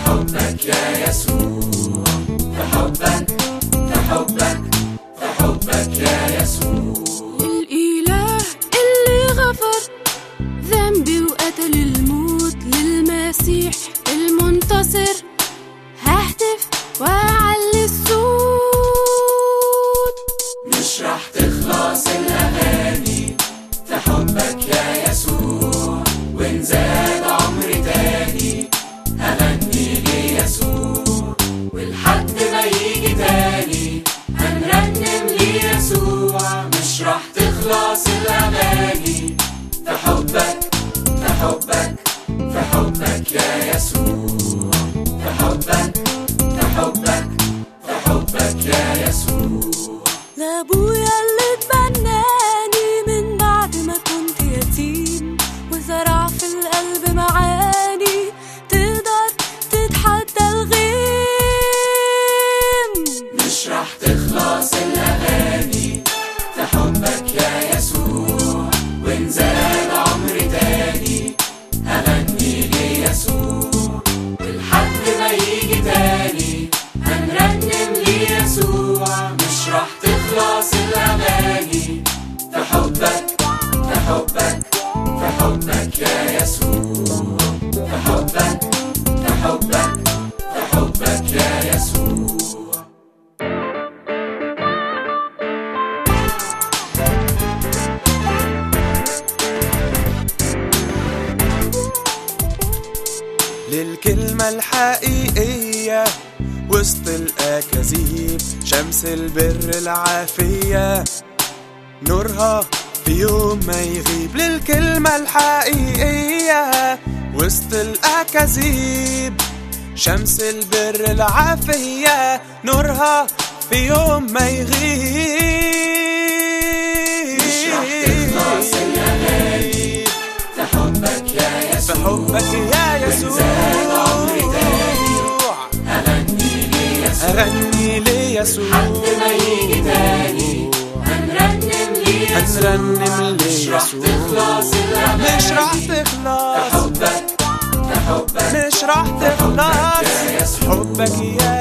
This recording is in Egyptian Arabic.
حبك يا يسوع في حبك في حبك في حبك يا يسوع الإله اللي غفر ذنبي وقتل الموت للمسيح المنتصر ههتف وأعلي الصوت مش رح تخلص الأغاني في حبك يا يسوع وإن زاد عمري تاني هغني ليسوع ولحد ما يجي تاني هنرنم ليسوع مش رح تخلص الأغاني في حبك في حبك في حبك يا يسوع في حبك في حبك في حبك يا يسوع لأبويا اللي تبناني من بعد ما كنت يتيم وزرع في القلب معاني تقدر تتحدى الغيم مش رح تخلص الأغاني في حبك يا يسوع وإن زاد عمري تاني هغني ليسوع ولحد ما يجي تاني هنرنم ليسوع مش رح تخلص الأغاني في حبك في حبك في حبك يا يسوع في حبك في حبك في حبك يا يسوع للكلمة الحقيقية وسط الأكاذيب شمس البر العافية نورها في يوم ما يغيب للكلمة الحقيقية وسط الأكاذيب شمس البر العافية نورها في يوم ما يغيب مش رح تخلص الأغاني في حبك يا في يسوع حبك يا زاد عمري تاني يسوع أغني ليسوع أغني ليسوع حد ما يجي تاني هنرنم ليسوع هنرنم مش رح ليسوع تخلص الأغاني مش راح في تخلص حبك في حبك مش راح تخلص يا يسوع حبك يا